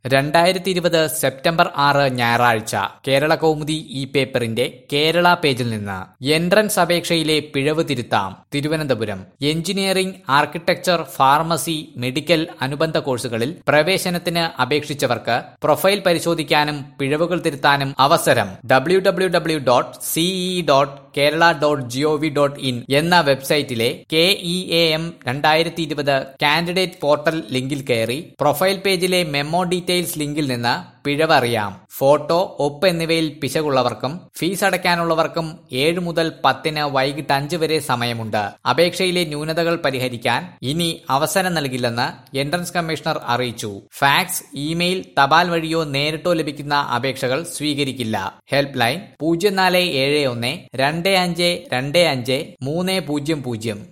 രണ്ടായിരത്തി ഇരുപത് സെപ്റ്റംബർ ആറ് ഞായറാഴ്ച കേരള കൗമുദി ഈ പേപ്പറിന്റെ കേരള പേജിൽ നിന്ന് എൻട്രൻസ് അപേക്ഷയിലെ പിഴവ് തിരുത്താം Thiruvananthapuram engineering architecture pharmacy medical അനുബന്ധ കോഴ്സുകളിൽ പ്രവേശനത്തിന് അപേക്ഷിച്ചവർക്ക് പ്രൊഫൈൽ പരിശോധിക്കാനും പിഴവുകൾ തിരുത്താനും അവസരം W W W dot CE dot Kerala dot GOV dot in എന്ന വെബ്സൈറ്റിലെ കെ ഇ എ എം രണ്ടായിരത്തി ഇരുപത് കാൻഡിഡേറ്റ് പോർട്ടൽ ലിങ്കിൽ കയറി പ്രൊഫൈൽ പേജിലെ മെമ്മോ ഡീറ്റെയിൽസ് ലിങ്കിൽ നിന്ന് പിഴവ് അറിയാം ഫോട്ടോ ഒപ്പ് എന്നിവയിൽ പിശകുള്ളവർക്കും ഫീസ് അടയ്ക്കാനുള്ളവർക്കും ഏഴ് മുതൽ പത്തിന് വൈകിട്ട് അഞ്ച് വരെ സമയമുണ്ട് അപേക്ഷയിലെ ന്യൂനതകൾ പരിഹരിക്കാൻ ഇനി അവസരം നൽകില്ലെന്ന് എൻട്രൻസ് കമ്മീഷണർ അറിയിച്ചു ഫാക്സ് ഇമെയിൽ തപാൽ വഴിയോ നേരിട്ടോ ലഭിക്കുന്ന അപേക്ഷകൾ സ്വീകരിക്കില്ല ഹെൽപ്പ് ലൈൻ പൂജ്യം നാല് ഏഴ് ഒന്ന് രണ്ട് അഞ്ച് രണ്ട് അഞ്ച് മൂന്ന് പൂജ്യം പൂജ്യം